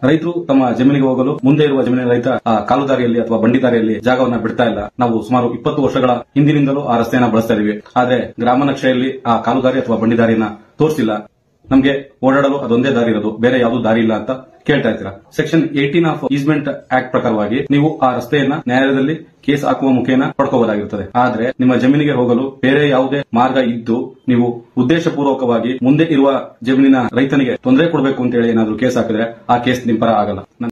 ರೈತರು ತಮ್ಮ ಜಮೀನಿಗೆ ಹೋಗಲು ಮುಂದೆ ಇರುವ ಜಮೀನಿನ ರೈತ ಆ ಕಾಲುದಾರಿಯಲ್ಲಿ ಅಥವಾ ಬಂಡಿದಾರಿಯಲ್ಲಿ ಜಾಗವನ್ನ ಬಿಡ್ತಾ ಇಲ್ಲ ನಾವು ಸುಮಾರು ಇಪ್ಪತ್ತು ವರ್ಷಗಳ ಹಿಂದಿನಿಂದಲೂ ಆ ರಸ್ತೆಯನ್ನ ಬಳಸ್ತಾ ಇದೀವಿ ಆದ್ರೆ ಗ್ರಾಮ ನಕ್ಷೆಯಲ್ಲಿ ಆ ಕಾಲುದಾರಿ ಅಥವಾ ಬಂಡಿದಾರಿಯನ್ನ ತೋರಿಸಿಲ್ಲ ನಮಗೆ ಓಡಾಡಲು ಅದೊಂದೇ ದಾರಿ ಇರೋದು ಬೇರೆ ಯಾವ್ದು ದಾರಿ ಇಲ್ಲ ಅಂತ ಕೇಳ್ತಾ ಇರ್ತೀರಾ section eighteen of easement act ಪ್ರಕಾರವಾಗಿ ನೀವು ಆ ರಸ್ತೆಯನ್ನ ನ್ಯಾಯಾಲಯದಲ್ಲಿ ಕೇಸ್ ಹಾಕುವ ಮುಖೇನ ಪಡ್ಕೋಬಹುದಾಗಿರುತ್ತದೆ ಆದ್ರೆ ನಿಮ್ಮ ಜಮೀನಿಗೆ ಹೋಗಲು ಬೇರೆ ಯಾವುದೇ ಮಾರ್ಗ ಇದ್ದು ನೀವು ಉದ್ದೇಶಪೂರ್ವಕವಾಗಿ ಮುಂದೆ ಇರುವ ಜಮೀನಿನ ರೈತನಿಗೆ ತೊಂದರೆ ಕೊಡಬೇಕು ಅಂತ ಹೇಳಿ ಏನಾದ್ರೂ ಕೇಸ್ ಹಾಕಿದ್ರೆ ಆ ಕೇಸ್ ನಿಮ್ ಪರ ಆಗಲ್ಲ